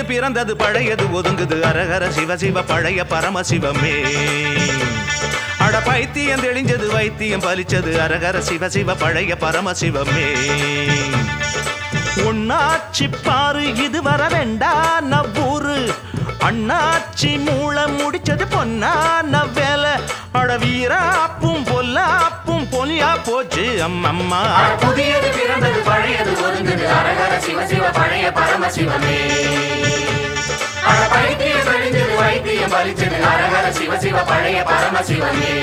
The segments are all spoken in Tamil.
புதியது பிறந்தது பழையது ஒதுங்குது அரகர சிவ சிவ பழைய பரமசிவமே அட பைத்தியம் தெளிஞ்சது வைத்தியம் பலிச்சது அரகர சிவ சிவ பழைய பரமசிவமே உன்னாச்சி பாரு இது வர வேண்டா நவ்வூரு அண்ணாச்சி மூளை முடிச்சது பொன்னான வேலை அட வீராப்பும் பொல்லாப்பும் பொலியா போச்சு அம்மம்மா புதியது பிறந்தது பழையது ஒதுங்குது அரகர சிவ சிவ பழைய பரமசிவமே அட பைத்தியம் தெளிஞ்சது வைத்தியம் பலிச்சது அரகர சிவ சிவ பழைய பரமசிவமே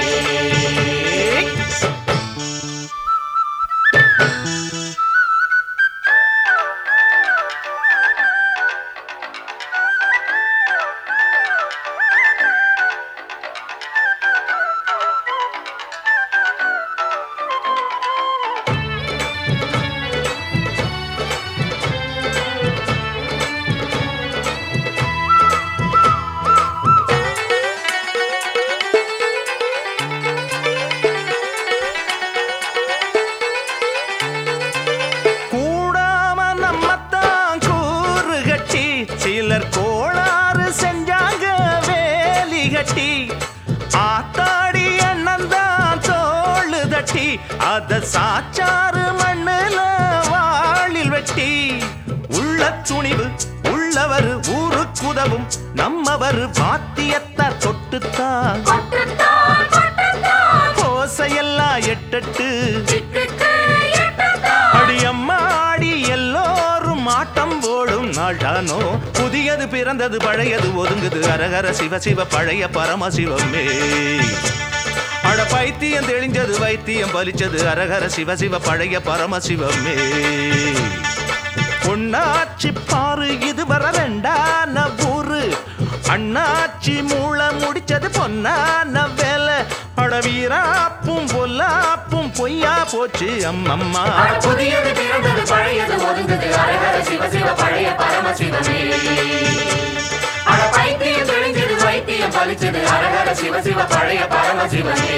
கூடாம நம்மத்தான் கூறு கட்டி சிலர் கோளாறு செஞ்சாங்க வேலி கட்டி ஆத்தாடி அண்ணன் தான் தோளு தட்டி அத சாச்சாறு மண்ணுல வாளில் வெட்டி உள்ள துணிவு உள்ளவர் ஊருக்குதவும் நம்மவர் பாத்தியத்தை தொட்டுத்தான் கொட்டுத்தான், கொட்டுத்தான், கோசையெல்லாம் எட்டட்டு சிட்டுக்கு எட்டுத்தான். அடியம்மாடி எல்லோரும் ஆட்டம் போடும் நாளானோ புதியது பிறந்தது பழையது ஒதுங்குது அரகர சிவ சிவ பழைய பரமசிவமே அட பைத்தியம் தெளிஞ்சது வைத்தியம் பலிச்சது அரகர சிவ சிவ பழைய பரமசிவமே பொன்னாச்சி பாரு இது வர வேண்டான ஊரு அண்ணாச்சி மூளை முடிச்சது பொன்னான வேலை அட வீராப்பும் பொல்லாப்பும் பொய்யா போச்சு அம்மம்மா அட புதியது பிறந்தது பழையது ஒதுங்குது அரகர சிவ சிவ பழைய பரமசிவமே அட பைத்தியம் தெளிஞ்சது வைத்தியம் பலிச்சது அரகர சிவ சிவ பழைய பரமசிவமே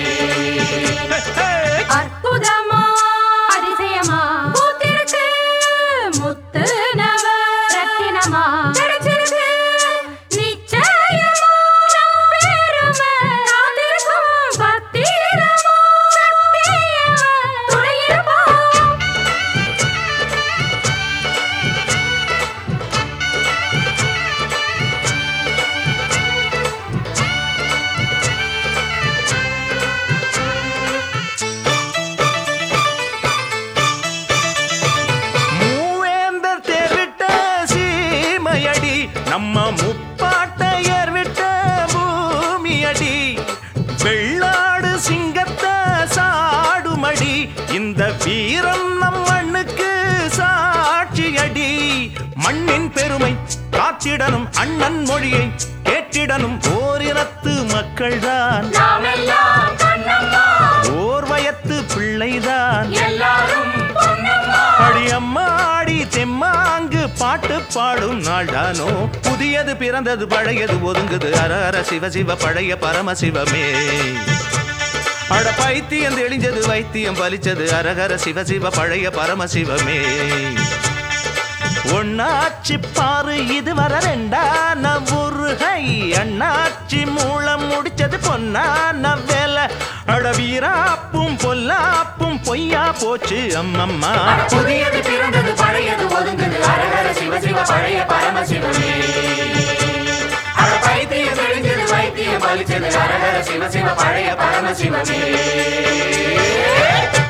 அற்புதமா அதிசயமா பூத்திருக்கு முத்து நவ ரத்தினமா கிடைச்சிருக்கு நிச்சயமா நம் பெருமை காத்திருக்கும் பத்திரமா சத்தியமா துணையிருப்போம் மூவேந்தர் தேர்விட்ட சீமையடி நம்ம முப்பாட்டையர் விட்ட பூமியடி வெள்ளாடு சிங்கத்தை சாடுமடி இந்த வீரம் நம் மண்ணுக்கு சாட்சியடி மண்ணின் பெருமை காத்திடனும் அண்ணன் மொழியை கேட்டிடனும் ஓரினத்து மக்கள்தான் நாமெல்லாம் கண்ணம்மா ஓர் வயத்து பிள்ளைதான் எல்லாரும் பொன்னம்மா அடியம்மாடி தெம்மாங்கு பாட்டு பாடும் நாளானோ புதியது பிறந்தது பழையது ஒதுங்குது அர அர சிவ சிவ பழைய பரமசிவமே அட பைத்தியம் தெளிஞ்சது வைத்தியம் பலிச்சது அரகர சிவ சிவ பழைய பரமசிவமே ஒன்னாச்சி பாரு இது வர ரெண்டான முருகை அண்ணாச்சி மூலம் முடிச்சது பொன்னான வேலை அட வீராப்பும் பொல்லாப்பும் பொய்யா போச்சு அம்மம்மா அட புதியது பிறந்தது பழையது ஒதுங்குது அரகர சிவ சிவ பழைய பரமசிவமே அட பைத்தியம் தெளிஞ்சது வைத்தியம் பலிச்சது அரகர சிவ சிவ பழைய பரமசிவமே